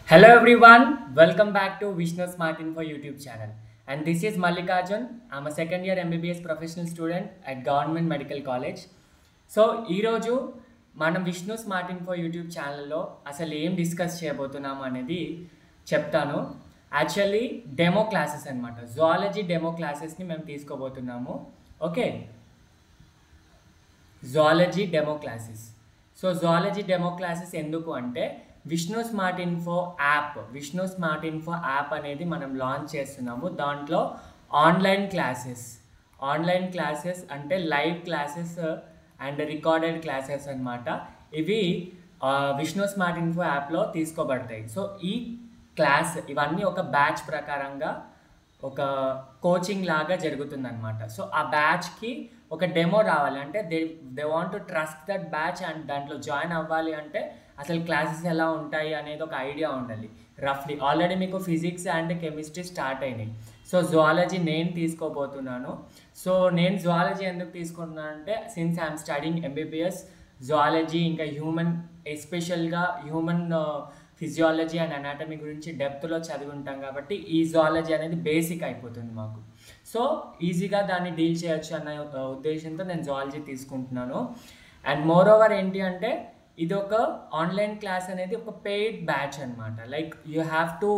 Hello everyone, welcome back to Vishnu Smart Info YouTube channel. And this is Mallikarjun. I'm a second year MBBS professional student at Government Medical College. So ఈరోజు మనం Vishnu smart info YouTube ఛానల్లో అసలు ఏం discuss చేయబోతున్నాము అనేది చెప్తాను actually demo classes అనమాట zoology demo క్లాసెస్ని మేము తీసుకోబోతున్నాము okay zoology demo classes so zoology demo classes ఎందుకు అంటే Vishnu smart info app Vishnu smart info app అనేది మనం లాంచ్ చేస్తున్నాము దాంట్లో ఆన్లైన్ క్లాసెస్ ఆన్లైన్ క్లాసెస్ అంటే live classes and recorded classes అన్నమాట ఇవి ఆ, విష్ణు స్మార్ట్ ఇన్ఫో యాప్లో తీసుకోబడతాయి సో ఈ క్లాస్ ఇవన్నీ ఒక బ్యాచ్ ప్రకారంగా ఒక కోచింగ్ లాగా జరుగుతుంది అనమాట సో ఆ బ్యాచ్కి ఒక డెమో రావాలి అంటే they they want to trust that batch and దాంట్లో జాయిన్ అవ్వాలి అంటే అసలు క్లాసెస్ ఎలా ఉంటాయి అనేది ఒక ఐడియా ఉండాలి రఫ్లీ ఆల్రెడీ మీకు ఫిజిక్స్ అండ్ కెమిస్ట్రీ స్టార్ట్ అయినాయి సో జువాలజీ నేను తీసుకోబోతున్నాను సో నేను జువాలజీ ఎందుకు తీసుకుంటున్నాను అంటే since I'm studying MBBS zoology ఇంకా హ్యూమన్ ఎస్పెషల్గా హ్యూమన్ ఫిజియాలజీ అండ్ అనాటమీ గురించి డెప్త్లో చదివి ఉంటాం కాబట్టి ఈ జువాలజీ అనేది బేసిక్ అయిపోతుంది మాకు సో ఈజీగా దాన్ని డీల్ చేయొచ్చు అన్న uh, ఉద్దేశంతో నేను జువాలజీ తీసుకుంటున్నాను అండ్ మోర్ ఓవర్ ఏంటి అంటే ఇది ఒక ఆన్లైన్ క్లాస్ అనేది ఒక పెయిడ్ బ్యాచ్ అనమాట like you have to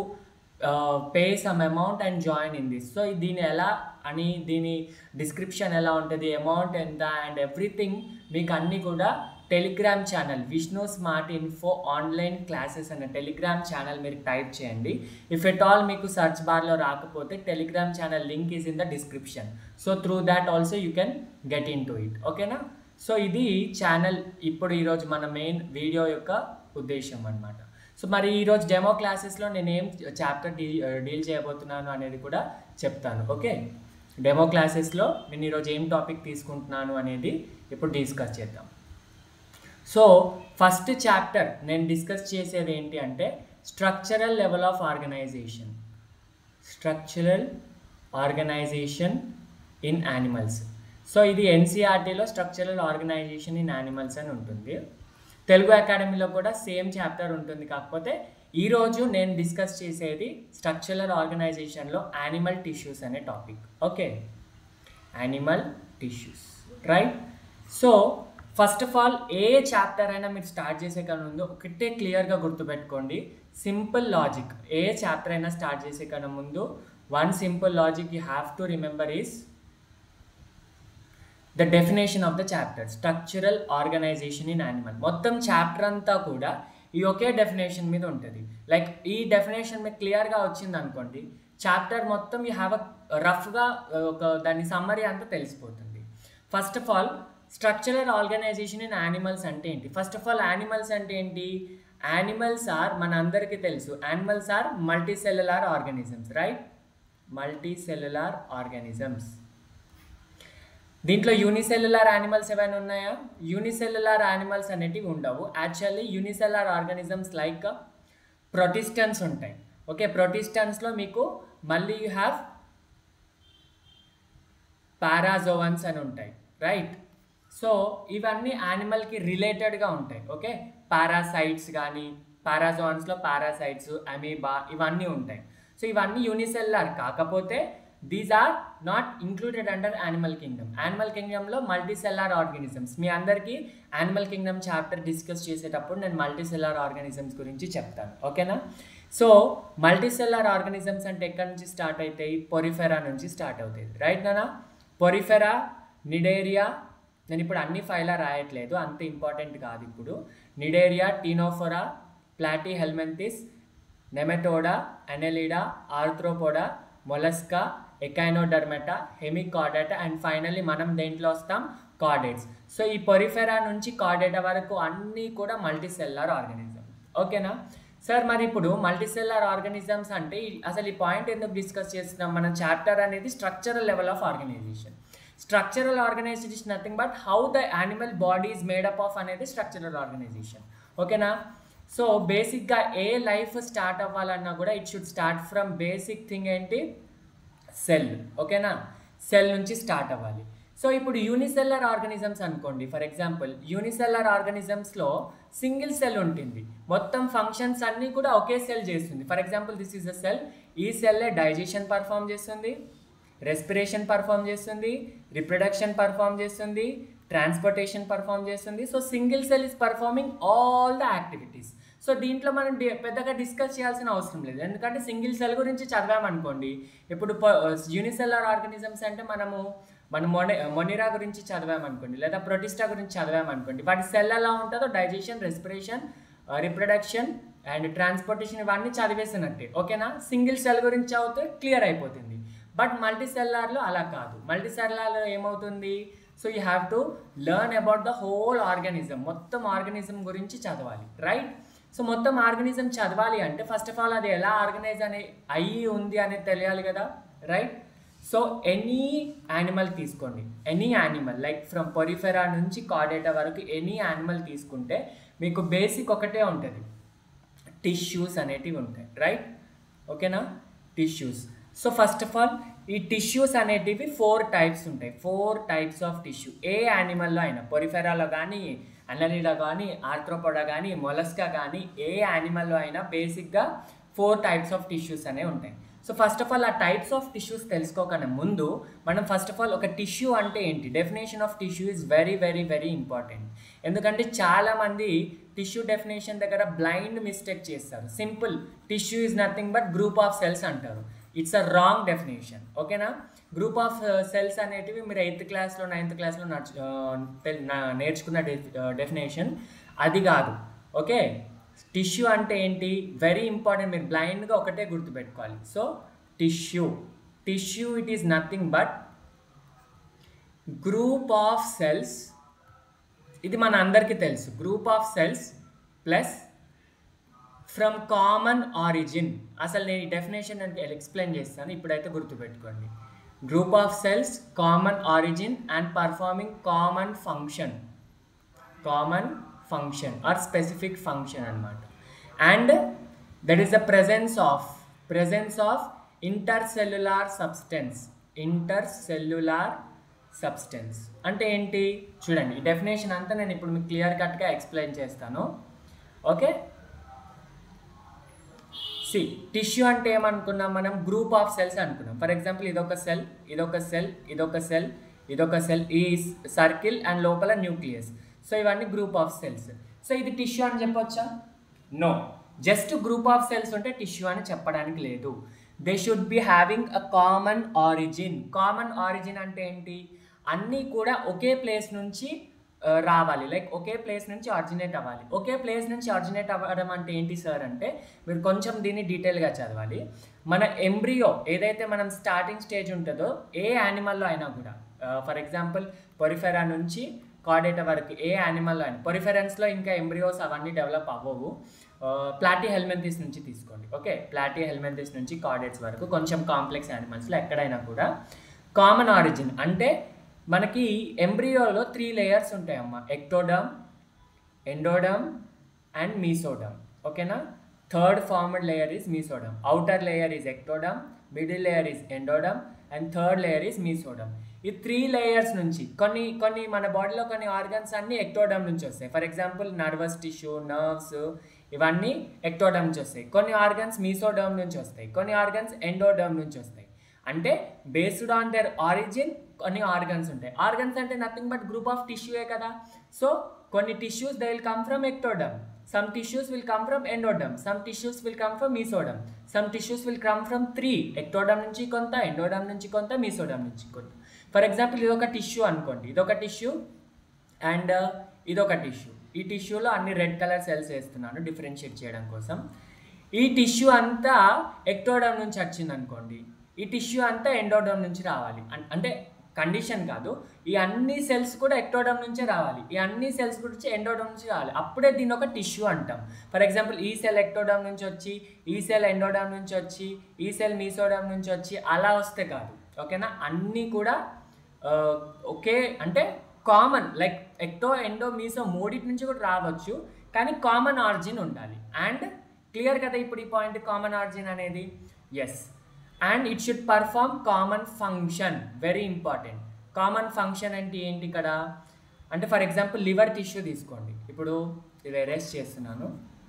pay some amount and join in this so దీని ఎలా అని దీని డిస్క్రిప్షన్ ఎలా ఉంటుంది అమౌంట్ ఎంత అండ్ ఎవ్రీథింగ్ మీకు అన్నీ కూడా Telegram channel Vishnu smart info online classes అనే టెలిగ్రామ్ ఛానల్ మీరు టైప్ చేయండి ఇఫ్ ఎట్ ఆల్ మీకు సర్చ్ బార్లో రాకపోతే Telegram channel link is in the description so through that also you can get into it ఓకేనా సో ఇది channel ఇప్పుడు ఈరోజు మన మెయిన్ వీడియో యొక్క ఉద్దేశం అనమాట సో మరి ఈరోజు డెమో క్లాసెస్లో నేను ఏం చాప్టర్ డీ డీల్ చేయబోతున్నాను అనేది కూడా చెప్తాను ఓకే డెమో క్లాసెస్లో నేను ఈరోజు ఏం టాపిక్ తీసుకుంటున్నాను అనేది ఇప్పుడు డిస్కస్ చేద్దాం సో ఫస్ట్ చాప్టర్ నేను డిస్కస్ చేసేది ఏంటి అంటే structural level of organisation structural organisation in animals so ఇది ఎన్సీఆర్టీలో స్ట్రక్చరల్ ఆర్గనైజేషన్ ఇన్ యానిమల్స్ అని ఉంటుంది తెలుగు అకాడమీలో కూడా సేమ్ చాప్టర్ ఉంటుంది కాకపోతే ఈరోజు నేను డిస్కస్ చేసేది స్ట్రక్చరల్ ఆర్గనైజేషన్లో యానిమల్ టిష్యూస్ అనే topic okay animal tissues right so first of all ఏ చాప్టర్ అయినా మీరు స్టార్ట్ చేసే కన్నా ముందు ఒకటే క్లియర్గా గుర్తుపెట్టుకోండి సింపుల్ లాజిక్ ఏ చాప్టర్ అయినా స్టార్ట్ చేసే కన్నా ముందు one simple logic you have to remember is the definition of the chapter structural organisation in animal మొత్తం చాప్టర్ అంతా కూడా ఈ ఒకే డెఫినేషన్ మీద ఉంటుంది లైక్ ఈ డెఫినేషన్ మీకు క్లియర్గా వచ్చింది అనుకోండి చాప్టర్ మొత్తం యూ హ్యావ్ అ రఫ్గా ఒక దాని సమ్మరీ అంతా తెలిసిపోతుంది first of all structural organisation in animals అంటే ఏంటి ఫస్ట్ ఆఫ్ ఆల్ యానిమల్స్ అంటే ఏంటి యానిమల్స్ ఆర్ మన అందరికీ తెలుసు animals are multicellular organisms right multicellular organisms దీంట్లో యూనిసెల్యులార్ యానిమల్స్ ఏమైనా ఉన్నాయా యూనిసెల్యులార్ యానిమల్స్ అనేటివి ఉండవు actually unicellular organisms like protistans ఉంటాయి ఓకే ప్రొటిస్టన్స్లో మీకు మళ్ళీ యూ హ్యావ్ పారాజోవన్స్ అని ఉంటాయి రైట్ సో ఇవన్నీ యానిమల్కి రిలేటెడ్గా ఉంటాయి ఓకే పారాసైట్స్ కానీ పారాజోన్స్లో పారాసైట్స్ అమీబా ఇవన్నీ ఉంటాయి సో ఇవన్నీ యూనిసెల్లార్ కాకపోతే these are not included under animal kingdom animal కింగ్డమ్లో మల్టీ సెల్లార్ ఆర్గానిజమ్స్ మీ అందరికీ యానిమల్ కింగ్డమ్ చాప్టర్ డిస్కస్ చేసేటప్పుడు నేను మల్టీ సెల్లార్ ఆర్గానిజమ్స్ గురించి చెప్తాను ఓకేనా సో మల్టీ సెల్లార్ ఆర్గానిజమ్స్ అంటే ఎక్కడి నుంచి స్టార్ట్ అవుతాయి పొరిఫెరా నుంచి స్టార్ట్ అవుతాయి రైట్ నానా పొరిఫెరా నిడేరియా నేను ఇప్పుడు అన్ని ఫైలా రాయట్లేదు అంత ఇంపార్టెంట్ కాదు ఇప్పుడు Cnidaria Ctenophora Platyhelminthes Nematoda Annelida Arthropoda Mollusca Echinodermata Hemichordata and finally మనం దేంట్లో వస్తాం కార్డేట్స్ సో ఈ పొరిఫెరా నుంచి కార్డేటా వరకు అన్నీ కూడా మల్టీ సెల్లార్ ఆర్గానిజం ఓకేనా సార్ మరి ఇప్పుడు మల్టీసెల్లార్ ఆర్గానిజమ్స్ అంటే ఈ- అసలు ఈ పాయింట్ ఎందుకు డిస్కస్ చేస్తున్నాం మన చాప్టర్ అనేది structural level of organisation structural organisation nothing but how the animal body is made up of అనేది స్ట్రక్చరల్ ఆర్గనైజేషన్ ఓకేనా సో బేసిక్గా ఏ లైఫ్ స్టార్ట్ అవ్వాలన్నా కూడా it should start from basic thing ఏంటి సెల్ ఓకేనా సెల్ నుంచి స్టార్ట్ అవ్వాలి సో ఇప్పుడు యూనిసెల్లర్ ఆర్గానిజమ్స్ అనుకోండి ఫర్ ఎగ్జాంపుల్ యూనిసెల్లర్ ఆర్గానిజమ్స్లో సింగిల్ సెల్ ఉంటుంది మొత్తం ఫంక్షన్స్ అన్నీ కూడా ఒకే సెల్ చేస్తుంది for example this is a cell ఈ సెల్లే డైజెషన్ పర్ఫామ్ చేస్తుంది రెస్పిరేషన్ పర్ఫామ్ చేస్తుంది రిప్రొడక్షన్ పర్ఫామ్ చేస్తుంది ట్రాన్స్పోర్టేషన్ పర్ఫామ్ చేస్తుంది so single cell is performing all the activities so దీంట్లో మనం డి- పెద్దగా డిస్కస్ చేయాల్సిన అవసరం లేదు ఎందుకంటే సింగిల్ సెల్ గురించి చదివామనుకోండి ఇప్పుడు యూనిసెల్లర్ ఆర్గానిజమ్స్ అంటే మనము మనం మొని మొనిరా గురించి చదివామనుకోండి లేదా ప్రొటిస్టా గురించి చదివామనుకోండి వాటి సెల్ ఎలా ఉంటుందో digestion respiration reproduction and transportation ఇవన్నీ చదివేసినట్టే ఓకేనా సింగిల్ సెల్ గురించి చదివితే క్లియర్ అయిపోతుంది బట్ మల్టీ సెల్లార్లో అలా కాదు మల్టీ సెల్లార్లో ఏమవుతుంది so you have to learn about the whole organism మొత్తం ఆర్గానిజం గురించి చదవాలి రైట్ సో మొత్తం ఆర్గానిజం చదవాలి అంటే ఫస్ట్ ఆఫ్ ఆల్ అది ఎలా ఆర్గనైజ్ అనే అయ్యి ఉంది అనేది తెలియాలి కదా రైట్ సో ఎనీ యానిమల్ తీసుకోండి any animal like from Porifera నుంచి కార్డేటా వరకు ఎనీ యానిమల్ తీసుకుంటే మీకు బేసిక్ ఒకటే ఉంటుంది టిష్యూస్ అనేటివి ఉంటాయి రైట్ ఓకేనా tissues so first of all ఈ టిష్యూస్ అనేటివి ఫోర్ టైప్స్ ఉంటాయి ఫోర్ టైప్స్ ఆఫ్ టిష్యూ ఏ యానిమల్లో అయినా పొరిఫెరాలో కానీ అనలీలో కానీ ఆర్థ్రోపోడా కానీ మొలస్కా కానీ ఏ యానిమల్లో అయినా బేసిక్గా ఫోర్ టైప్స్ ఆఫ్ టిష్యూస్ అనేవి ఉంటాయి సో ఫస్ట్ ఆఫ్ ఆల్ ఆ టైప్స్ ఆఫ్ టిష్యూస్ తెలుసుకోకన్నా ముందు మనం ఫస్ట్ ఆఫ్ ఆల్ ఒక టిష్యూ అంటే ఏంటి definition of tissue is very very very important ఎందుకంటే చాలామంది టిష్యూ డెఫినేషన్ దగ్గర బ్లైండ్ మిస్టేక్ చేస్తారు simple tissue is nothing but group of cells అంటారు ఇట్స్ అ రాంగ్ డెఫినేషన్ ఓకేనా గ్రూప్ ఆఫ్ సెల్స్ అనేటివి మీరు ఎయిత్ క్లాస్లో నైన్త్ క్లాస్లో నడుచు ఆ, తెల్- నా- నేర్చుకున్న డెఫినేషన్ అది కాదు ఓకే టిష్యూ అంటే ఏంటి వెరీ ఇంపార్టెంట్ మీరు బ్లైండ్గా ఒకటే గుర్తుపెట్టుకోవాలి so tissue tissue it is nothing but group of cells ఇది మన అందరికీ తెలుసు group of cells plus from common origin అసలు నేను ఈ డెఫినేషన్ అంటే ఎక్స్ప్లెయిన్ చేస్తాను ఇప్పుడైతే గుర్తుపెట్టుకోండి group of cells common origin and performing common function common function or specific function అనమాట and that is the presence of presence of intercellular substance intercellular substance అంటే ఏంటి చూడండి ఈ డెఫినేషన్ అంతా నేను ఇప్పుడు మీకు క్లియర్ కట్గా ఎక్స్ప్లెయిన్ చేస్తాను ఓకే సి టిష్యూ అంటే ఏమనుకున్నాం మనం గ్రూప్ ఆఫ్ సెల్స్ అనుకున్నాం ఫర్ ఎగ్జాంపుల్ ఇదొక సెల్ ఇదొక సెల్ ఇదొక సెల్ ఇదొక సెల్ ఈ సర్కిల్ అండ్ లోపల న్యూక్లియస్ సో ఇవన్నీ గ్రూప్ ఆఫ్ సెల్స్ సో ఇది టిష్యూ అని చెప్పొచ్చా no just group of cells ఉంటే టిష్యూ అని చెప్పడానికి లేదు they should be having a common origin common origin అంటే ఏంటి అన్నీ కూడా ఒకే ప్లేస్ నుంచి ఆ, రావాలి లైక్ ఒకే ప్లేస్ నుంచి ఆరిజినేట్ అవ్వాలి ఒకే ప్లేస్ నుంచి ఆరిజినేట్ అవ్వడం అంటే ఏంటి సార్ అంటే మీరు కొంచెం దీన్ని డీటెయిల్గా చదవాలి మన ఎంబ్రియో ఏదైతే మనం స్టార్టింగ్ స్టేజ్ ఉంటుందో ఏ యానిమల్లో అయినా కూడా ఫర్ ఎగ్జాంపుల్ పొరిఫెరా నుంచి కార్డేటా వరకు ఏ యానిమల్లో అయినా పొరిఫెరెన్స్లో ఇంకా ఎంబ్రియోస్ అవన్నీ డెవలప్ అవ్వవు ప్లాటీ హెల్మెంతిస్ నుంచి తీసుకోండి ఓకే ప్లాటీ హెల్మెంతిస్ నుంచి కార్డేట్స్ వరకు కొంచెం కాంప్లెక్స్ యానిమల్స్లో ఎక్కడైనా కూడా కామన్ ఆరిజిన్ అంటే మనకి ఎంబ్రియోలో త్రీ లేయర్స్ ఉంటాయమ్మా ఎక్టోడమ్ ఎండోడమ్ అండ్ మీసోడమ్ ఓకేనా third formed layer is mesoderm outer layer is ectoderm middle layer is endoderm and third layer is mesoderm ఈ త్రీ లేయర్స్ నుంచి కొన్ని కొన్ని మన బాడీలో కొన్ని ఆర్గన్స్ అన్నీ ఎక్టోడమ్ నుంచి వస్తాయి for example nervous tissue nerves ఇవన్నీ ఎక్టోడమ్ నుంచి వస్తాయి కొన్ని ఆర్గన్స్ మీసోడమ్ నుంచి వస్తాయి కొన్ని ఆర్గన్స్ ఎండోడమ్ నుంచి వస్తాయి అంటే బేస్డ్ ఆన్ దర్ ఆరిజిన్ కొన్ని ఆర్గన్స్ ఉంటాయి ఆర్గన్స్ అంటే నథింగ్ బట్ గ్రూప్ ఆఫ్ టిష్యూయే కదా సో కొన్ని tissues they will come from ectoderm some tissues will come from endoderm some tissues will come from mesoderm some tissues will come from three ectoderm నుంచి కొంత endoderm నుంచి కొంత మీసోడమ్ నుంచి కొంత for example ఇదొక టిష్యూ అనుకోండి ఇదొక టిష్యూ అండ్ ఇదొక టిష్యూ ఈ టిష్యూలో అన్ని రెడ్ కలర్ సెల్స్ వేస్తున్నాను డిఫరెన్షియేట్ చేయడం కోసం ఈ టిష్యూ అంతా ఎక్టోడమ్ నుంచి వచ్చింది అనుకోండి ఈ టిష్యూ అంతా ఎండోడమ్ నుంచి రావాలి అన్- అంటే కండిషన్ కాదు ఈ అన్ని సెల్స్ కూడా ఎక్టోడమ్ నుంచే రావాలి ఈ అన్ని సెల్స్ గురించి ఎండోడమ్ నుంచి రావాలి అప్పుడే దీన్ని ఒక టిష్యూ అంటాం ఫర్ ఎగ్జాంపుల్ ఈ సెల్ ఎక్టోడమ్ నుంచి వచ్చి ఈ సెల్ ఎండోడమ్ నుంచి వచ్చి ఈ సెల్ మీసోడమ్ నుంచి వచ్చి అలా వస్తే కాదు ఓకేనా అన్నీ కూడా ఆ, ఒకే అంటే common like ecto endo meso మూడిటి నుంచి కూడా రావచ్చు కానీ కామన్ ఆరిజిన్ ఉండాలి అండ్ క్లియర్ కదా ఇప్పుడు ఈ పాయింట్ కామన్ ఆరిజిన్ అనేది yes and it should perform common function very important common function అంటే ఏంటి ఇక్కడ అంటే ఫర్ ఎగ్జాంపుల్ లివర్ టిష్యూ తీసుకోండి ఇప్పుడు ఇది ఎరేస్ చేస్తున్నాను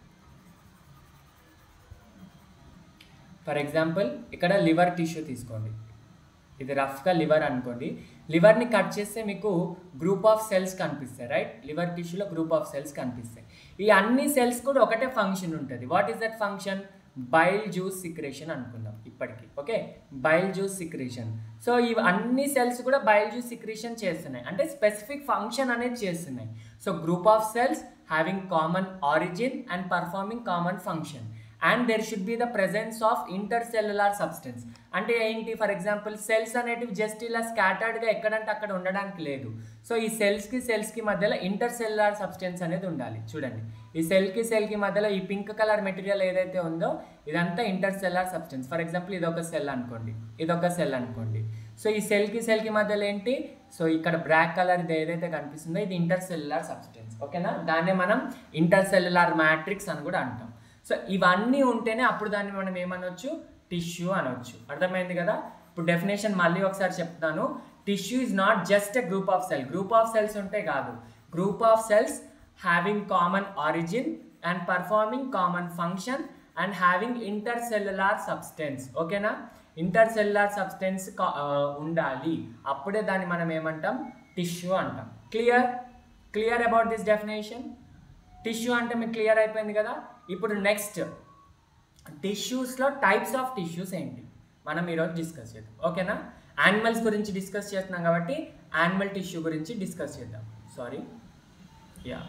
ఫర్ ఎగ్జాంపుల్ ఇక్కడ లివర్ టిష్యూ తీసుకోండి ఇది రఫ్గా లివర్ అనుకోండి లివర్ని కట్ చేస్తే మీకు గ్రూప్ ఆఫ్ సెల్స్ కనిపిస్తాయి రైట్ లివర్ టిష్యూలో గ్రూప్ ఆఫ్ సెల్స్ కనిపిస్తాయి ఈ అన్ని సెల్స్ కూడా ఒకటే ఫంక్షన్ ఉంటుంది what is that function bile juice secretion అనుకుందాం ఇప్పటికి okay bile juice secretion so ఈ అన్ని సెల్స్ కూడా బైల్ జ్యూస్ సిక్రేషన్ చేస్తున్నాయి అంటే స్పెసిఫిక్ ఫంక్షన్ అనేది చేస్తున్నాయి so group of cells having common origin and performing common function and there should be the presence of intercellular substance అంటే ఏంటి for example cells అనేటివి జస్ట్ ఇలా స్కాటర్డ్గా ఎక్కడంటే అక్కడ ఉండడానికి లేదు సో ఈ సెల్స్కి సెల్స్కి మధ్యలో ఇంటర్ సెల్యులార్ సబ్స్టెన్స్ అనేది ఉండాలి చూడండి ఈ సెల్కి సెల్కి మధ్యలో ఈ పింక్ కలర్ మెటీరియల్ ఏదైతే ఉందో ఇదంతా intercellular substance for example ఇది ఒక సెల్ అనుకోండి ఇది ఒక సెల్ అనుకోండి సో ఈ సెల్కి సెల్కి మధ్యలో ఏంటి సో ఇక్కడ బ్లాక్ కలర్ ఇది ఏదైతే కనిపిస్తుందో ఇది ఇంటర్ సెల్యులార్ సబ్స్టెన్స్ ఓకేనా దాన్నే మనం ఇంటర్ సెల్యులార్ మ్యాట్రిక్స్ అని కూడా అంటాం సో ఇవన్నీ ఉంటేనే అప్పుడు దాన్ని మనం ఏమనొచ్చు టిష్యూ అనవచ్చు అర్థమైంది కదా ఇప్పుడు డెఫినేషన్ మళ్ళీ ఒకసారి చెప్తాను tissue is not just a group of cell group of cells ఉంటే కాదు group of cells having common origin and performing common function and having intercellular substance ఓకేనా ఇంటర్ సెల్యులార్ సబ్స్టెన్స్ ఉండాలి అప్పుడే దాన్ని మనం ఏమంటాం టిష్యూ అంటాం clear clear about this definition tissue అంటే మీకు క్లియర్ అయిపోయింది కదా ఇప్పుడు నెక్స్ట్ టిష్యూస్లో టైప్స్ ఆఫ్ టిష్యూస్ ఏంటి మనం ఈరోజు డిస్కస్ చేద్దాం ఓకేనా యానిమల్స్ గురించి డిస్కస్ చేస్తున్నాం కాబట్టి యానిమల్ టిష్యూ గురించి డిస్కస్ చేద్దాం sorry ya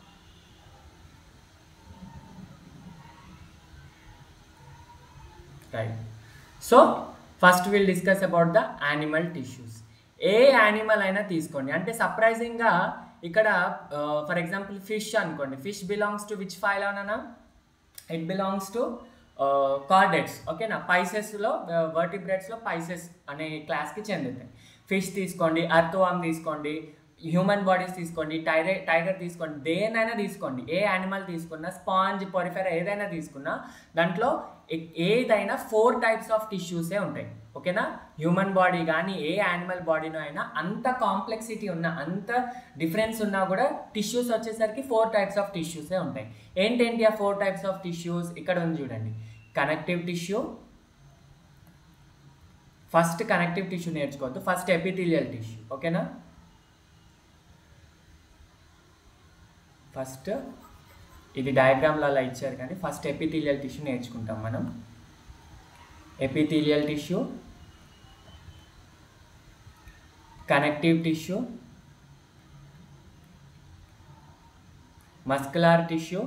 right so first will discuss about the animal tissues ఏ యానిమల్ అయినా తీసుకోండి అంటే సర్ప్రైజింగ్గా ఇక్కడ ఫర్ ఎగ్జాంపుల్ ఫిష్ అనుకోండి fish belongs to which phylum అన్నా ఇట్ బిలాంగ్స్ టు కార్డెట్స్ ఓకేనా పైసెస్లో వర్టిబ్రేట్స్లో పైసెస్ అనే క్లాస్కి చెందుతాయి ఫిష్ తీసుకోండి అర్థవామ్ తీసుకోండి హ్యూమన్ బాడీస్ తీసుకోండి టైగర్ టైగర్ తీసుకోండి దేనైనా తీసుకోండి ఏ యానిమల్ తీసుకున్నా స్పాంజ్ పొరిఫెరా ఏదైనా తీసుకున్నా దాంట్లో ఏదైనా ఫోర్ టైప్స్ ఆఫ్ టిష్యూసే ఉంటాయి ఓకేనా హ్యూమన్ బాడీ కానీ ఏ యానిమల్ బాడీలో అయినా అంత కాంప్లెక్సిటీ ఉన్న అంత డిఫరెన్స్ ఉన్నా కూడా టిష్యూస్ వచ్చేసరికి ఫోర్ టైప్స్ ఆఫ్ టిష్యూసే ఉంటాయి ఏంటేంటి ఆ ఫోర్ టైప్స్ ఆఫ్ టిష్యూస్ ఇక్కడ ఉంది చూడండి connective tissue first connective tissue నేర్చుకోవద్దు ఫస్ట్ ఎపిథీలియల్ టిష్యూ ఓకేనా ఫస్ట్ ఇది డయాగ్రామ్లో అలా ఇచ్చారు కానీ ఫస్ట్ ఎపిథీలియల్ టిష్యూ నేర్చుకుంటాం మనం epithelial tissue connective tissue muscular tissue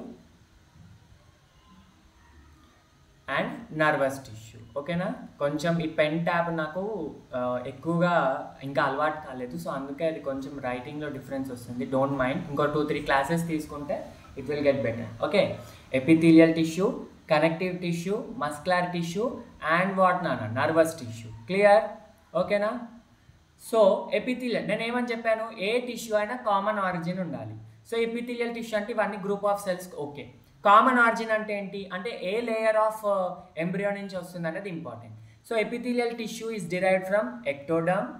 and nervous tissue ఓకేనా కొంచెం ఈ పెన్ ట్యాబ్ నాకు ఆ, ఎక్కువగా ఇంకా అలవాటు కాలేదు సో అందుకే అది కొంచెం రైటింగ్లో డిఫరెన్స్ వస్తుంది డోంట్ మైండ్ ఇంకో టూ త్రీ క్లాసెస్ తీసుకుంటే it will get better okay epithelial tissue connective tissue muscular tissue and what నాన్న నర్వస్ టిష్యూ క్లియర్ ఓకేనా సో ఎపిథీలియల్ నేను ఏమని చెప్పాను ఏ టిష్యూ అయినా కామన్ ఆరిజిన్ ఉండాలి సో ఎపిథీలియల్ టిష్యూ అంటే ఇవన్నీ group of cells okay common origin అంటే ఏంటి అంటే ఏ లేయర్ ఆఫ్ ఎంబ్రియో నుంచి వస్తుంది అనేది important so epithelial tissue is derived from ectoderm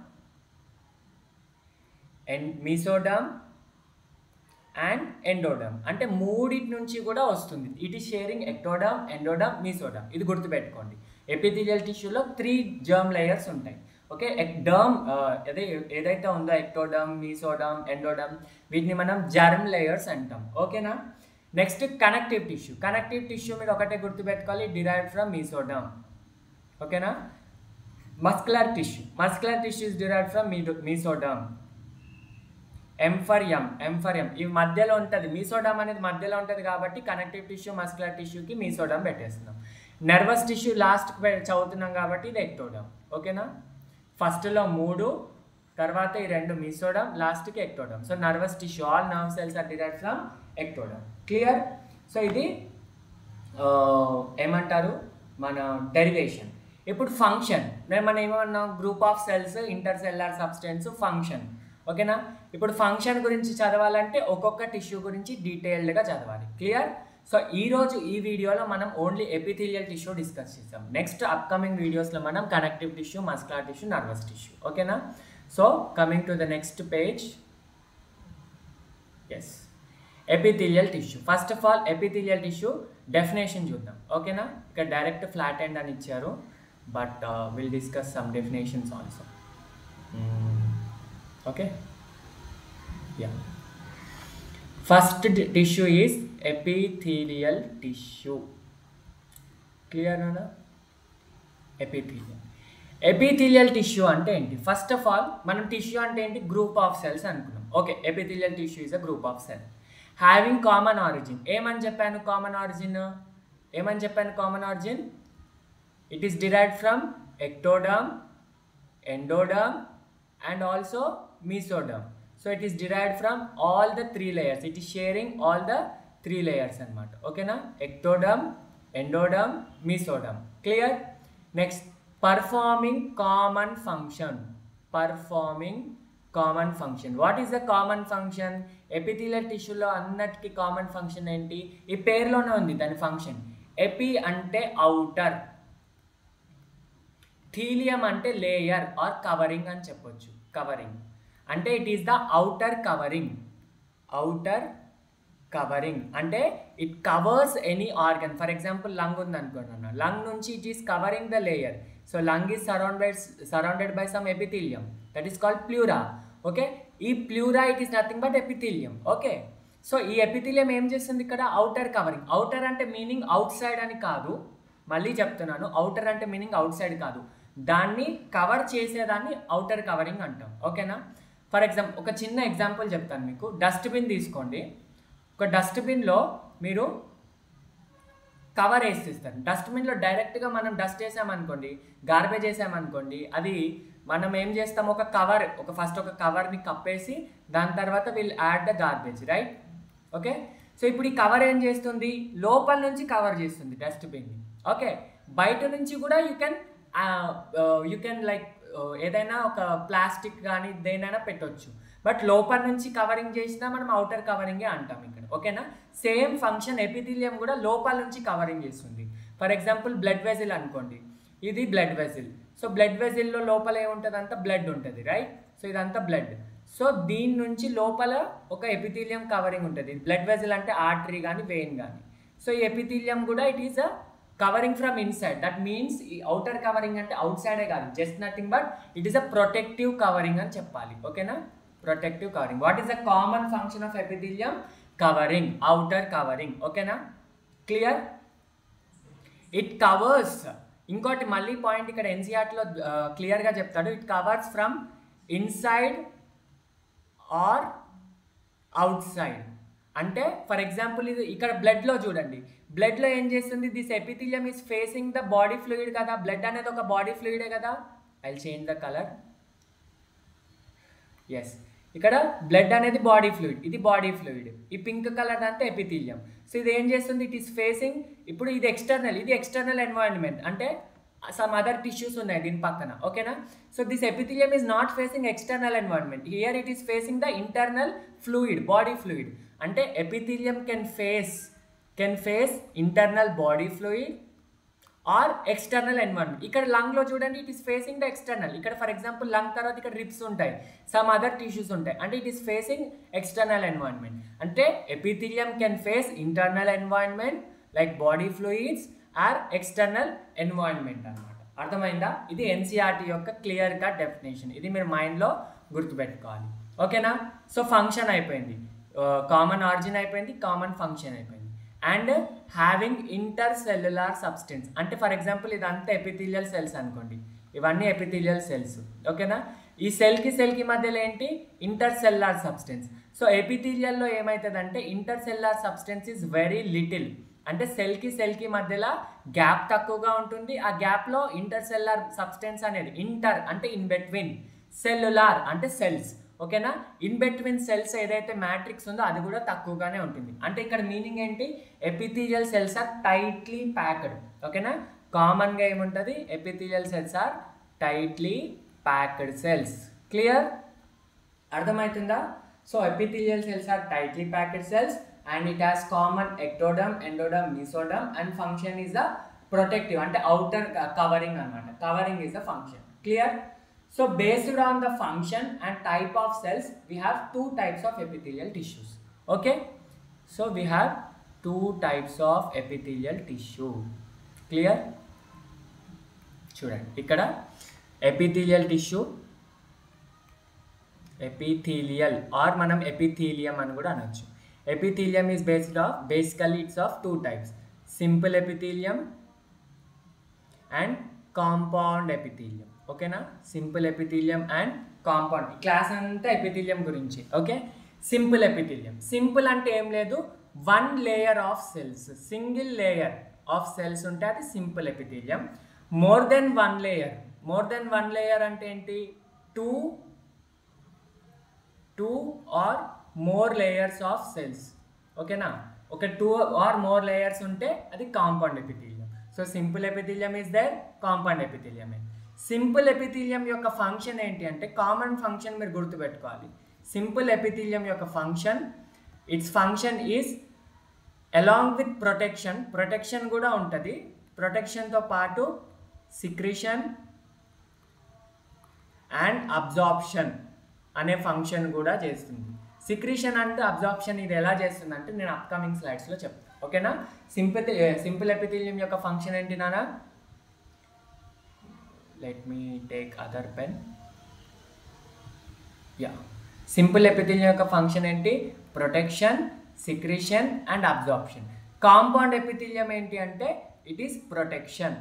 and mesoderm and endoderm అంటే మూడింటి నుంచి కూడా వస్తుంది it is sharing ectoderm endoderm mesoderm ఇది గుర్తుపెట్టుకోండి ఎపిథీలియల్ టిష్యూలో త్రీ జర్మ్ లేయర్స్ ఉంటాయి ఓకే డర్మ్ అదే ఏదైతే ఉందో ఎక్టోడమ్ మీసోడమ్ ఎండోడమ్ వీటిని మనం జర్మ్ లేయర్స్ అంటాం ఓకేనా next connective tissue connective tissue మీరు ఒకటే గుర్తుపెట్టుకోవాలి డిరైవ్ ఫ్రమ్ మీసోడమ్ ఓకేనా muscular tissue muscular tissue is derive from mesoderm M for M M for M ఇవి మధ్యలో ఉంటుంది మీసోడమ్ అనేది మధ్యలో ఉంటుంది కాబట్టి కనెక్టివ్ టిష్యూ మస్కులర్ టిష్యూకి మీసోడమ్ పెట్టేస్తున్నాం నర్వస్ టిష్యూ లాస్ట్ చదువుతున్నాం కాబట్టి ఇది ఎక్టోడమ్ ఓకేనా ఫస్ట్లో మూడు తర్వాత ఈ రెండు మీసోడమ్ లాస్ట్కి ectoderm so nervous tissue all nerve cells are derive from ectoderm clear so ఇది ఆ, ఏమంటారు మన డెరివేషన్ ఇప్పుడు ఫంక్షన్ నేను మనం ఏమన్నాం group of cells intercellular substance function ఓకేనా ఇప్పుడు ఫంక్షన్ గురించి చదవాలంటే ఒక్కొక్క టిష్యూ గురించి డీటెయిల్డ్గా చదవాలి క్లియర్ సో ఈ రోజు ఈ వీడియోలో మనం ఓన్లీ ఎపిథీలియల్ టిష్యూ డిస్కస్ చేస్తాం నెక్స్ట్ అప్కమింగ్ వీడియోస్లో మనం connective tissue muscular tissue nervous tissue ఓకేనా so coming to the next page yes epithelial tissue first of all epithelial tissue definition చూద్దాం ఓకేనా ఇక్కడ డైరెక్ట్ ఫ్లాట్ ఎండ్ అని ఇచ్చారు but will discuss some definitions also okay ya first tissue is epithelial tissue clear అనా epithelial epithelial tissue అంటే ఏంటి first of all మనం tissue అంటే ఏంటి గ్రూప్ ఆఫ్ సెల్స్ అనుకున్నాం okay epithelial tissue is a group of cell having common origin ఏమని చెప్పాను common origin ఏమని చెప్పాను common origin it is derived from ectoderm endoderm and also mesoderm so it is derived from all the three layers it is sharing all the three layers అనమాట ఓకేనా ectoderm endoderm mesoderm clear next performing common function performing common function what is the common function epithelial టిష్యూలో అన్నటికీ common function ఏంటి ఈ పేరులోనే ఉంది దాని function epi అంటే అవుటర్ థీలియం అంటే లేయర్ ఆర్ కవరింగ్ అని చెప్పొచ్చు కవరింగ్ అంటే it is the outer covering outer covering అంటే it covers any organ for example lung ఉంది అనుకున్నాను లంగ్ నుంచి it is covering the layer so lung is surrounded surrounded by some epithelium that is called pleura okay ఈ pleura it is nothing but epithelium okay so ఈ epithelium ఏం చేస్తుంది ఇక్కడ outer covering outer అంటే meaning outside అని కాదు మళ్ళీ చెప్తున్నాను అవుటర్ అంటే మీనింగ్ అవుట్ సైడ్ కాదు దాన్ని కవర్ చేసేదాన్ని అవుటర్ కవరింగ్ అంటాం ఓకేనా ఫర్ ఎగ్జాంపుల్ ఒక చిన్న ఎగ్జాంపుల్ చెప్తాను మీకు డస్ట్బిన్ తీసుకోండి ఒక డస్ట్బిన్లో మీరు కవర్ వేసిస్తారు డస్ట్బిన్లో డైరెక్ట్గా మనం డస్ట్ వేసామనుకోండి గార్బేజ్ వేసామనుకోండి అది మనం ఏం చేస్తాం ఒక కవర్ ఒక ఫస్ట్ ఒక కవర్ని కప్పేసి దాని తర్వాత will add the garbage right okay so ఇప్పుడు ఈ కవర్ ఏం చేస్తుంది లోపల నుంచి కవర్ చేస్తుంది డస్ట్బిన్ని ఓకే బయట నుంచి కూడా you can you can like ఏదైనా ఒక ప్లాస్టిక్ కానీ దేనైనా పెట్టొచ్చు బట్ లోపల నుంచి కవరింగ్ చేసినా మనం అవుటర్ కవరింగే అంటాం ఇక్కడ ఓకేనా సేమ్ ఫంక్షన్ ఎపిథీలియం కూడా లోపల నుంచి కవరింగ్ చేస్తుంది ఫర్ ఎగ్జాంపుల్ బ్లడ్ వెజిల్ అనుకోండి ఇది బ్లడ్ వెజిల్ సో బ్లడ్ వెజిల్లో లోపల ఏముంటుంది అంతా బ్లడ్ ఉంటుంది రైట్ సో ఇదంతా బ్లడ్ సో దీని నుంచి లోపల ఒక ఎపిథీలియం కవరింగ్ ఉంటుంది బ్లడ్ వెజిల్ అంటే ఆర్టరీ కానీ వెయిన్ కానీ సో ఈ ఎపిథీలియం కూడా it is a covering from inside that means ఈ అవుటర్ కవరింగ్ అంటే అవుట్ సైడే కాదు just nothing but it is a protective covering అని చెప్పాలి ఓకేనా protective covering what is the common function of epithelium covering outer covering ఓకేనా క్లియర్ ఇట్ కవర్స్ ఇంకోటి మళ్ళీ పాయింట్ ఇక్కడ ఎన్సీఆర్టీలో క్లియర్గా చెప్తాడు it covers from inside or outside అంటే ఫర్ ఎగ్జాంపుల్ ఇది ఇక్కడ బ్లడ్లో చూడండి బ్లడ్లో ఏం చేస్తుంది this epithelium is facing the body fluid కదా బ్లడ్ అనేది ఒక బాడీ ఫ్లూయిడే కదా I change the colour yes ఇక్కడ బ్లడ్ అనేది బాడీ ఫ్లూయిడ్ ఇది బాడీ ఫ్లూయిడ్ ఈ పింక్ కలర్ అంతా ఎపిథీలియం సో ఇది ఏం చేస్తుంది ఇట్ ఈస్ ఫేసింగ్ ఇప్పుడు ఇది ఎక్స్టర్నల్ ఇది ఎక్స్టర్నల్ ఎన్వైరన్మెంట్ అంటే సమ్ అదర్ టిష్యూస్ ఉన్నాయి దీని పక్కన ఓకేనా so this epithelium is not facing external environment here it is facing the internal fluid body fluid అంటే epithelium can face can face internal body fluid or external environment ఇక్కడ లంగ్లో చూడండి it is facing the external ఇక్కడ for example lung తర్వాత ఇక్కడ ribs ఉంటాయి some other tissues ఉంటాయి అంటే it is facing external environment అంటే epithelium can face internal environment like body fluids or external environment అనమాట అర్థమైందా ఇది ఎన్సీఆర్టీ యొక్క క్లియర్ కట్ డెఫినేషన్ ఇది మీరు మైండ్లో గుర్తుపెట్టుకోవాలి ఓకేనా సో ఫంక్షన్ అయిపోయింది కామన్ ఆరిజిన్ అయిపోయింది కామన్ ఫంక్షన్ అయిపోయింది and having intercellular substance అంటే ఫర్ ఎగ్జాంపుల్ ఇదంతా ఎపిథీలియల్ సెల్స్ అనుకోండి ఇవన్నీ ఎపిథీలియల్ సెల్స్ ఓకేనా ఈ సెల్కి సెల్కి మధ్యలో ఏంటి ఇంటర్ సెల్లార్ సబ్స్టెన్స్ సో ఎపిథీలియల్లో ఏమవుతుందంటే intercellular substance is very little అంటే సెల్కి సెల్కి మధ్యలో గ్యాప్ తక్కువగా ఉంటుంది ఆ గ్యాప్లో ఇంటర్ సెల్లార్ సబ్స్టెన్స్ అనేది ఇంటర్ అంటే ఇన్ బిట్వీన్ సెల్యులార్ అంటే సెల్స్ ఓకేనా ఇన్ బిట్వీన్ సెల్స్ ఏదైతే మ్యాట్రిక్స్ ఉందో అది కూడా తక్కువగానే ఉంటుంది అంటే ఇక్కడ మీనింగ్ ఏంటి epithelial cells are tightly packed ఓకేనా కామన్గా ఏముంటుంది epithelial cells are tightly packed cells clear అర్థమవుతుందా so epithelial cells are tightly packed cells and it has common ectoderm endoderm mesoderm and function is the protective అంటే outer covering అనమాట covering is the function clear So based on the function and type of cells, we have two types of epithelial tissues. Okay. So we have two types of epithelial tissue. Clear? చూడండి ఇక్కడ epithelial tissue epithelial or మనం epithelium అని కూడా అనొచ్చు epithelium is based of basically it's of two types simple epithelium and compound epithelium ఓకేనా simple epithelium and compound class అంతా epithelium గురించి okay simple epithelium simple అంటే ఏం లేదు one layer of cells single layer of cells ఉంటే అది simple epithelium more than one layer more than one layer అంటే ఏంటి two two or more layers of cells ఓకేనా ఒక టూ ఆర్ మోర్ లేయర్స్ ఉంటే అది compound epithelium so simple epithelium is there compound epithelium simple epithelium యొక్క function ఏంటి అంటే common function మీరు గుర్తుపెట్టుకోవాలి సింపుల్ ఎపిథీలియం యొక్క function it's function is along with protection protection కూడా ఉంటుంది ప్రొటెక్షన్తో పాటు సిక్రిషన్ అండ్ అబ్జార్ప్షన్ అనే ఫంక్షన్ కూడా చేస్తుంది సిక్రిషన్ అంటే అబ్జార్ప్షన్ ఇది ఎలా చేస్తుంది అంటే నేను అప్కమింగ్ స్లైడ్స్లో చెప్తాను ఓకేనా సింపుల్ సింపుల్ ఎపిథీలియం యొక్క ఫంక్షన్ ఏంటి నానా let me take other pen yeah simple epithelium యొక్క ఫంక్షన్ ఏంటి protection secretion and absorption compound epithelium ఏంటి అంటే ఇట్ ఈస్ ప్రొటెక్షన్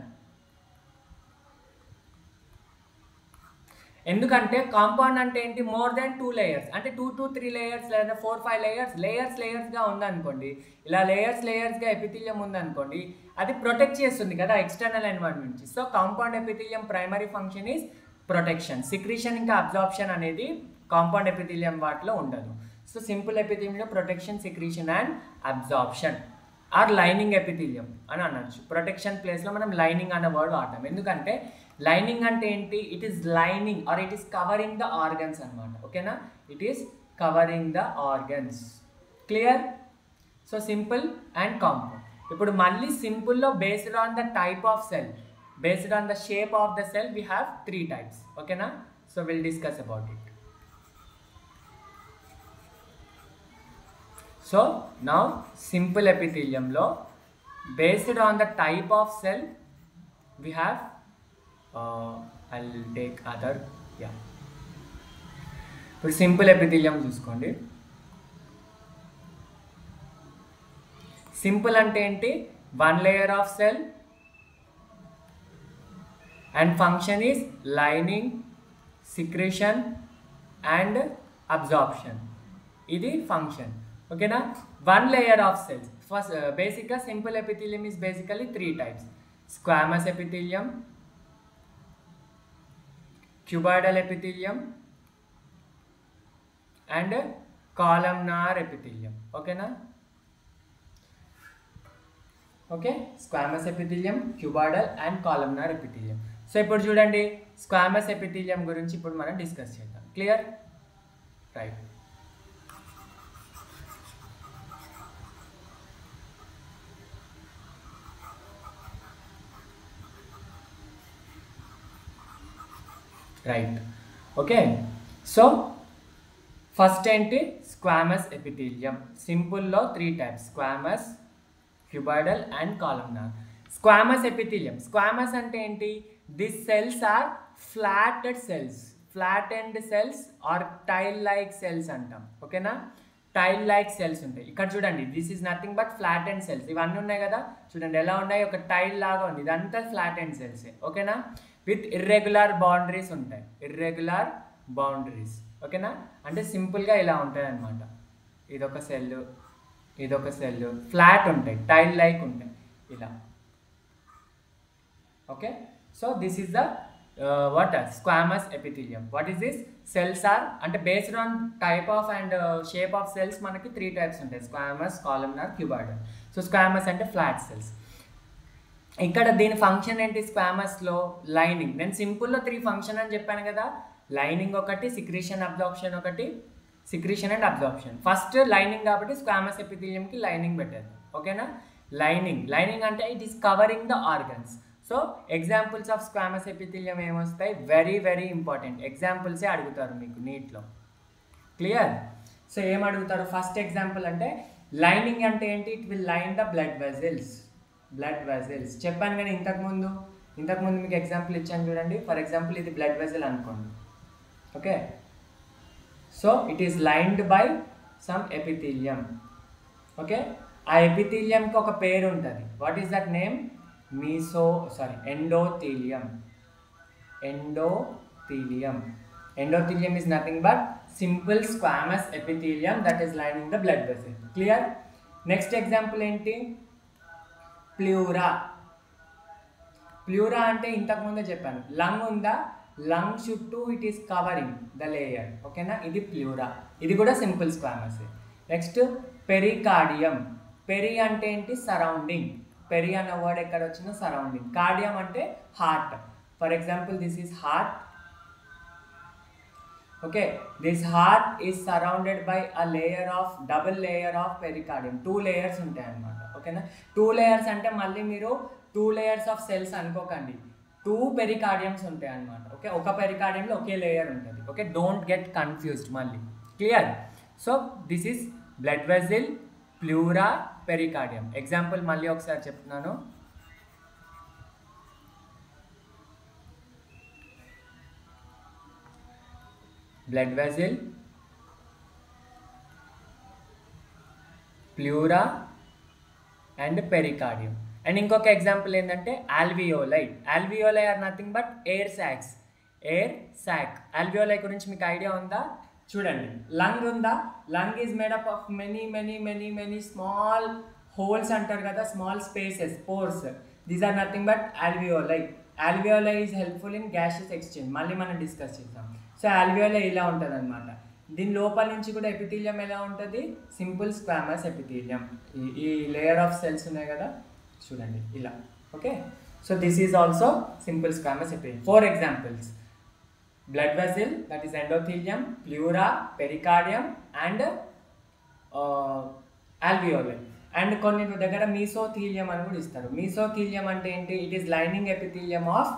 ఎందుకంటే కాంపౌండ్ అంటే ఏంటి మోర్ దాన్ టూ లేయర్స్ అంటే టూ టు త్రీ లేయర్స్ లేదా ఫోర్ ఫైవ్ లేయర్స్ లేయర్స్ లేయర్స్గా ఉందనుకోండి ఇలా లేయర్స్ లేయర్స్గా ఎపిథీలియం ఉందనుకోండి అది ప్రొటెక్ట్ చేస్తుంది కదా ఎక్స్టర్నల్ ఎన్వైరన్మెంట్ నుంచి so compound epithelium primary function is protection secretion ఇంకా అబ్జార్ప్షన్ అనేది కాంపౌండ్ ఎపిథీలియం వాటిలో ఉండదు సో సింపుల్ ఎపిథీలియంలో protection secretion and absorption are lining epithelium అని అనొచ్చు ప్రొటెక్షన్ ప్లేస్లో మనం లైనింగ్ అన్న వర్డ్ వాడతాం ఎందుకంటే లైనింగ్ అంటే ఏంటి it is lining or it is covering the organs అనమాట ఓకేనా it is covering the organs clear so simple and compound ఇప్పుడు మళ్ళీ సింపుల్లో based on the type of cell based on the shape of the cell we have three types ఓకేనా so will discuss about it so now simple ఎపిథీలియంలో based on the type of cell we have I take other yeah ఇప్పుడు simple epithelium చూసుకోండి simple అంటే ఏంటి one layer of cell and function is lining secretion and absorption ఇది function ఓకేనా one layer of cells first బేసిక్గా simple epithelium is basically three types squamous epithelium cuboidal epithelium and columnar epithelium ఓకేనా okay squamous epithelium cuboidal and columnar epithelium so ఇప్పుడు చూడండి squamous epithelium గురించి ఇప్పుడు మనం discuss చేద్దాం clear right right okay so first ఏంటి squamous epithelium సింపుల్లో three types squamous cuboidal and columnar squamous epithelium squamous అంటే ఏంటి this cells are flatted cells flat and cells are tile like cells అంటాం ఓకేనా టైల్ లైక్ సెల్స్ ఉంటాయి ఇక్కడ చూడండి this is nothing but flat and cells ఇవన్నీ ఉన్నాయి కదా చూడండి ఎలా ఉన్నాయి ఒక టైల్ లాగా ఉంది ఇదంతా ఫ్లాట్ అండ్ సెల్సే ఓకేనా విత్ ఇర్రెగ్యులర్ బౌండరీస్ ఉంటాయి ఇర్రెగ్యులర్ బౌండరీస్ ఓకేనా అంటే సింపుల్గా ఇలా ఉంటాయి అనమాట ఇదొక సెల్ ఇదొక సెల్ ఫ్లాట్ ఉంటాయి టైల్ లైక్ ఉంటాయి ఇలా okay so this is the what squamous epithelium what is this cells are అంటే based on type of and shape of cells మనకి త్రీ టైప్స్ ఉంటాయి squamous columnar cuboidal so squamous అంటే flat cells ఇక్కడ దీని function ఏంటి స్క్వామస్లో lining నేను సింపుల్లో three function అని చెప్పాను కదా లైనింగ్ ఒకటి సిక్రీషన్ అబ్జార్ప్షన్ ఒకటి secretion and absorption first lining కాబట్టి స్క్వామస్ ఎపిథీలియంకి లైనింగ్ పెట్టారు ఓకేనా లైనింగ్ లైనింగ్ అంటే it is covering the organs so examples of squamous epithelium ఏమొస్తాయి వెరీ వెరీ ఇంపార్టెంట్ ఎగ్జాంపుల్సే అడుగుతారు మీకు నీట్లో క్లియర్ సో ఏం అడుగుతారు ఫస్ట్ ఎగ్జాంపుల్ అంటే లైనింగ్ అంటే ఏంటి it will line the blood vessels blood vessels చెప్పాను కానీ ఇంతకుముందు ఇంతకుముందు మీకు ఎగ్జాంపుల్ ఇచ్చాను చూడండి ఫర్ ఎగ్జాంపుల్ ఇది బ్లడ్ వెజల్ అనుకోండి okay so it is lined by some epithelium okay ఆ ఎపిథీలియంకి ఒక పేరు ఉంటుంది what is that name meso sorry endothelium endothelium endothelium is nothing but simple squamous epithelium that is lining the blood vessel clear next example ఏంటి pleura pleura అంటే ఇంతకుముందే చెప్పాను lung ఉందా లంగ్ చుట్టూ it is covering the layer ఓకేనా ఇది pleura ఇది కూడా simple squamous next pericardium peri అంటే ఏంటి సరౌండింగ్ పెరి అన్న వర్డ్ ఎక్కడ వచ్చినా సరౌండింగ్ కార్డియం అంటే heart for example this is heart okay this heart is surrounded by a layer of double layer of pericardium two layers ఉంటాయి అన్నమాట ఓకేనా two layers అంటే మళ్ళీ మీరు టూ లేయర్స్ ఆఫ్ సెల్స్ అనుకోకండి టూ పెరికార్డియమ్స్ ఉంటాయి అన్నమాట ఓకే ఒక పెరికార్డియంలో ఒకే లేయర్ ఉంటుంది ఓకే డోంట్ గెట్ కన్ఫ్యూజ్డ్ మళ్ళీ clear so this is blood vessel pleura pericardium example మళ్ళీ ఒకసారి చెప్తున్నాను blood vessel pleura and pericardium and ఇంకొక ఎగ్జాంపుల్ ఏంటంటే alveoli alveoli are nothing but air sacs air sac alveoli గురించి మీకు idea ఉందా చూడండి లంగ్ ఉందా lung is made up of many many many many small holes అంటారు కదా small spaces pores these are nothing but alveoli alveoli is helpful in gases exchange మళ్ళీ మనం discuss చేద్దాం సో ఆల్వియోలై ఇలా ఉంటుంది అనమాట దీని లోపల నుంచి కూడా ఎపిథీలియం ఎలా ఉంటుంది సింపుల్ స్క్వామస్ ఎపిథీలియం ఈ లేయర్ ఆఫ్ సెల్స్ ఉన్నాయి కదా చూడండి ఇలా okay so this is also simple squamous epithelium four examples blood vessel that is endothelium pleura pericardium and alveoli and కొన్ని దగ్గర మీసోథీలియం అని కూడా ఇస్తారు మీసోథీలియం అంటే ఏంటి it is lining epithelium of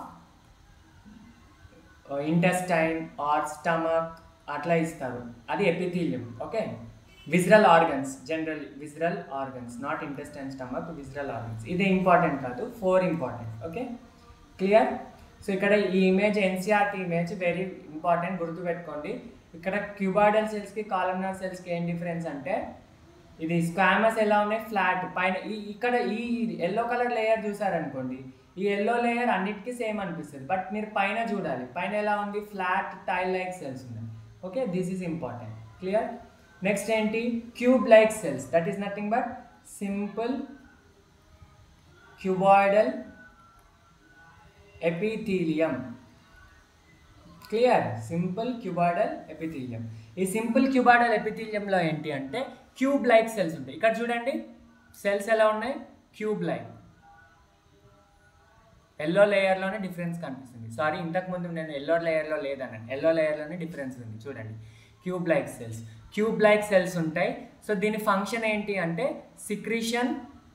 intestine or stomach అట్లా ఇస్తారు అది epithelium okay visceral organs general visceral organs not intestine stomach visceral organs ఇది ఇంపార్టెంట్ కాదు four important okay clear so ఇక్కడ ఈ image NCERT image very important గుర్తుపెట్టుకోండి ఇక్కడ cuboidal సెల్స్కి columnar సెల్స్కి ఏం డిఫరెన్స్ అంటే ఇది స్క్వామస్ ఎలా ఉన్నాయి ఫ్లాట్ పైన ఈ ఇక్కడ ఈ ఎల్లో కలర్ లేయర్ చూసారనుకోండి ఈ ఎల్లో లేయర్ అన్నిటికీ సేమ్ అనిపిస్తుంది బట్ మీరు పైన చూడాలి పైన ఎలా ఉంది ఫ్లాట్ టైల్ లైక్ సెల్స్ ఉన్నాయి okay this is important clear next ఏంటి cube like cells that is nothing but simple cuboidal epithelium clear simple cuboidal epithelium ఈ సింపుల్ క్యూబాయిడల్ ఎపిథీలియంలో ఏంటి అంటే క్యూబ్ లైక్ సెల్స్ ఉంటాయి ఇక్కడ చూడండి సెల్స్ ఎలా ఉన్నాయి క్యూబ్ లైక్ ఎల్లో లేయర్లోనే డిఫరెన్స్ కనిపిస్తుంది సారీ ఇంతకుముందు నేను ఎల్లో లేయర్లో లేదన్నాను ఎల్లో లేయర్లోనే డిఫరెన్స్ ఉంది చూడండి cube like cells cube like cells ఉంటాయి సో దీని ఫంక్షన్ ఏంటి అంటే సిక్రిషన్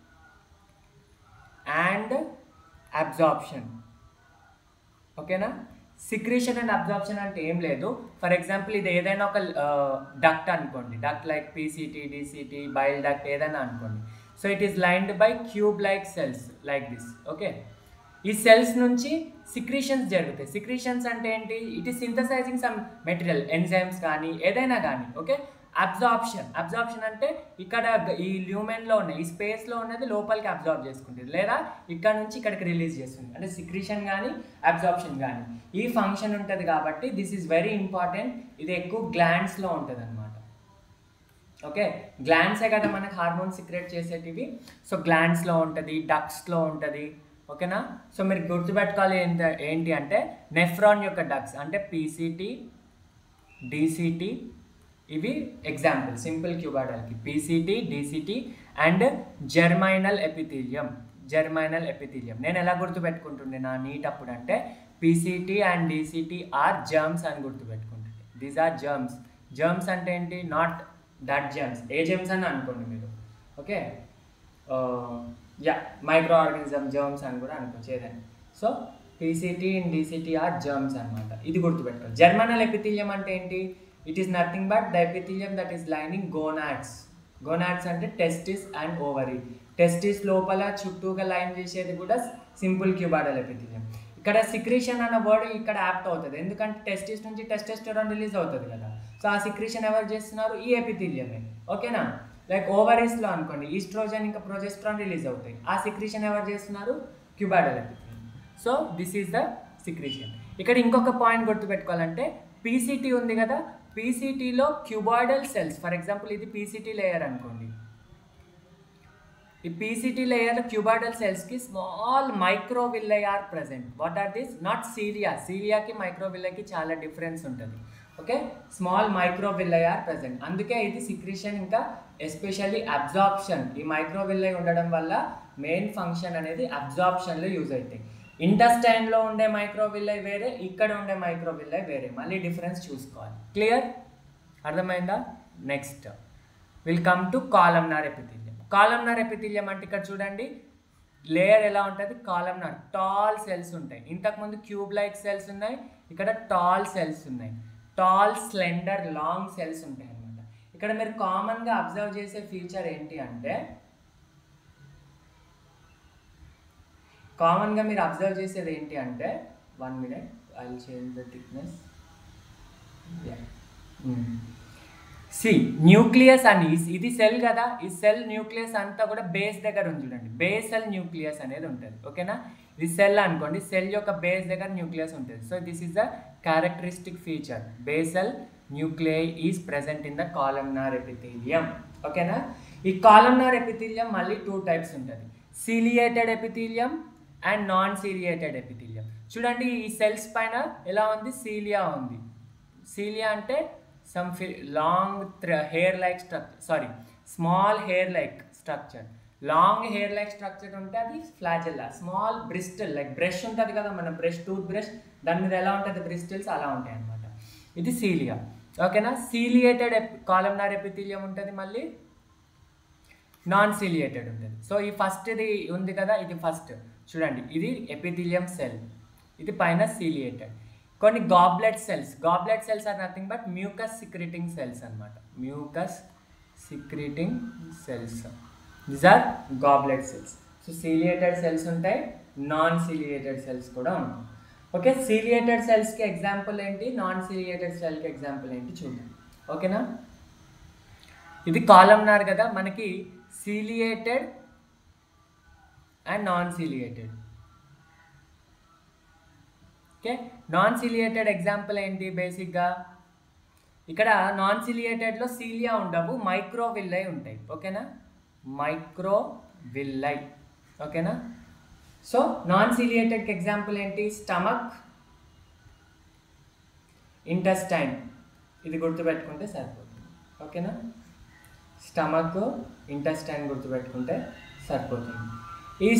అండ్ అబ్జార్ప్షన్ ఓకేనా సిక్రీషన్ అండ్ అబ్జార్ప్షన్ అంటే ఏం లేదు ఫర్ ఎగ్జాంపుల్ ఇది ఏదైనా ఒక డక్ట్ అనుకోండి duct like PCT DCT bile duct ఏదైనా అనుకోండి so it is lined by cube like cells like this okay ఈ సెల్స్ నుంచి సిక్రీషన్స్ జరుగుతాయి సిక్రీషన్స్ అంటే ఏంటి it is synthesizing some material enzymes కానీ ఏదైనా కానీ ఓకే అబ్జార్ప్షన్ అబ్జార్ప్షన్ అంటే ఇక్కడ ఈ ల్యూమెన్లో ఉన్న ఈ స్పేస్లో ఉన్నది లోపలికి అబ్జార్బ్ చేసుకుంటుంది లేదా ఇక్కడ నుంచి ఇక్కడికి రిలీజ్ చేస్తుంది అంటే సిక్రీషన్ కానీ అబ్జార్ప్షన్ కానీ ఈ ఫంక్షన్ ఉంటుంది కాబట్టి దిస్ ఈజ్ వెరీ ఇంపార్టెంట్ ఇది ఎక్కువ గ్లాండ్స్లో ఉంటుంది అనమాట ఓకే గ్లాండ్సే కదా మనకు హార్మోన్ సిక్రెట్ చేసేటివి సో గ్లాండ్స్లో ఉంటుంది డక్స్లో ఉంటుంది ఓకేనా సో మీరు గుర్తుపెట్టుకోవాలి ఏంట ఏంటి అంటే నెఫ్రాన్ యొక్క డక్స్ అంటే పీసీటీ డీసీటీ ఇవి ఎగ్జాంపుల్ సింపుల్ క్యూబాడల్కి PCT DCT and germinal epithelium germinal epithelium నేను ఎలా గుర్తుపెట్టుకుంటుండే నా నీట్ అప్పుడు అంటే PCT and DCT are germs అని గుర్తుపెట్టుకుంటుండే దీస్ ఆర్ జర్మ్స్ జర్మ్స్ అంటే ఏంటి నాట్ దట్ జర్మ్స్ ఏ జర్మ్స్ అని అనుకోండి మీరు okay yeah microorganism germs అని కూడా అనుకోవచ్చు ఏదైనా so PCT and DCT are germs అనమాట ఇది గుర్తుపెట్టుకోవాలి జర్మనల్ ఎపిథీలియం అంటే ఏంటి it is nothing but the epithelium that is lining gonads gonads అంటే టెస్టిస్ అండ్ ఓవరీ టెస్టిస్ లోపల చుట్టూగా లైన్ చేసేది కూడా సింపుల్ క్యూబాడల్ ఎపిథీలియం ఇక్కడ సిక్రీషన్ అన్న వర్డ్ ఇక్కడ యాప్ట్ అవుతుంది ఎందుకంటే టెస్టిస్ నుంచి టెస్టెస్టోరాన్ రిలీజ్ అవుతుంది కదా సో ఆ సిక్రీషన్ ఎవరు చేస్తున్నారు ఈ ఎపిథీలియమే ఓకేనా లైక్ ఓవరీస్లో అనుకోండి ఈస్ట్రోజన్ ఇంకా ప్రొజెస్ట్రాన్ రిలీజ్ అవుతాయి ఆ సిక్రీషన్ ఎవరు చేస్తున్నారు cuboidal epithelium so this is the secretion ఇక్కడ ఇంకొక పాయింట్ గుర్తుపెట్టుకోవాలంటే పీసీటీ ఉంది కదా పీసీటీలో క్యూబాయిడల్ సెల్స్ ఫర్ ఎగ్జాంపుల్ ఇది పీసీటీ లేయర్ అనుకోండి ఈ పీసీటీ లేయర్ క్యూబాయిడల్ సెల్స్కి small microvilli are present what are this not cilia సీలియాకి మైక్రోవిల్లకి చాలా డిఫరెన్స్ ఉంటుంది okay small microvilli are present అందుకే ఇది సిక్రిషన్ ఇంకా ఎస్పెషల్లీ అబ్జార్ప్షన్ ఈ మైక్రోవిల్లై ఉండడం వల్ల మెయిన్ ఫంక్షన్ అనేది అబ్జార్ప్షన్లో యూజ్ అవుతాయి ఇంటెస్టైన్లో ఉండే మైక్రోవిల్లై వేరే ఇక్కడ ఉండే మైక్రోవిల్లై వేరే మళ్ళీ డిఫరెన్స్ చూసుకోవాలి క్లియర్ అర్థమైందా next will come to columnar epithelium columnar epithelium అంటే ఇక్కడ చూడండి లేయర్ ఎలా ఉంటుంది కాలమ్నార్ టాల్ సెల్స్ ఉంటాయి ఇంతకుముందు క్యూబ్ లైక్ సెల్స్ ఉన్నాయి ఇక్కడ టాల్ సెల్స్ ఉన్నాయి టాల్ స్లెండర్ లాంగ్ సెల్స్ ఉంటాయి అనమాట ఇక్కడ మీరు కామన్గా అబ్జర్వ్ చేసే ఫీచర్ ఏంటి అంటే కామన్గా మీరు అబ్జర్వ్ చేసేది ఏంటి అంటే one minute I change the thickness see nucleus అని ఇది సెల్ కదా ఈ సెల్ న్యూక్లియస్ అంతా కూడా బేస్ దగ్గర ఉంది చూడండి బేసల్ న్యూక్లియస్ అనేది ఉంటుంది ఓకేనా ఇది సెల్ అనుకోండి సెల్ యొక్క బేస్ దగ్గర న్యూక్లియస్ ఉంటుంది so this is the characteristic feature basal nuclei is present in the columnar epithelium ఓకేనా ఈ కాలమ్నార్ ఎపిథీలియం మళ్ళీ టూ టైప్స్ ఉంటుంది ciliated epithelium and non ciliated epithelium చూడండి ఈ సెల్స్ పైన ఎలా ఉంది సీలియా ఉంది సీలియా అంటే some long hair like structure sorry small hair like structure long hair like structure ఉంటే అది flagella small bristle like brush ఉంటుంది కదా మన బ్రష్ టూత్ బ్రష్ దాని మీద ఎలా ఉంటుంది బ్రిస్టల్స్ అలా ఉంటాయి అనమాట ఇది సీలియా ఓకేనా సీలియేటెడ్ కాలమ్నార్ ఎపిథీలియం ఉంటుంది మళ్ళీ నాన్ సీలియేటెడ్ ఉంటుంది సో ఈ ఫస్ట్ ఇది ఉంది కదా ఇది ఫస్ట్ చూడండి ఇది ఎపిథీలియం సెల్ ఇది పైన సీలియేటెడ్ కొన్ని goblet cells goblet cells are nothing but mucus secreting cells అనమాట mucus secreting cells this are goblet cells so ciliated cells ఉంటాయి నాన్ సీలియేటెడ్ సెల్స్ కూడా ఉంటాయి ఓకే సీలియేటెడ్ సెల్స్కి ఎగ్జాంపుల్ ఏంటి నాన్ సీలియేటెడ్ సెల్కి ఎగ్జాంపుల్ ఏంటి చూద్దాం ఓకేనా ఇది కాలమ్నార్ కదా మనకి ciliated and non ciliated okay non ciliated example ఏంటి బేసిక్గా ఇక్కడ నాన్ సిలియేటెడ్లో సీలియా ఉండవు మైక్రోవిల్లై ఉంటాయి ఓకేనా మైక్రోవిల్లై ఓకేనా సో నాన్ సిలియేటెడ్కి ఎగ్జాంపుల్ ఏంటి స్టమక్ ఇంటెస్టైన్ ఇది గుర్తుపెట్టుకుంటే సరిపోతుంది ఓకేనా స్టమక్ ఇంటెస్టైన్ గుర్తుపెట్టుకుంటే సరిపోతుంది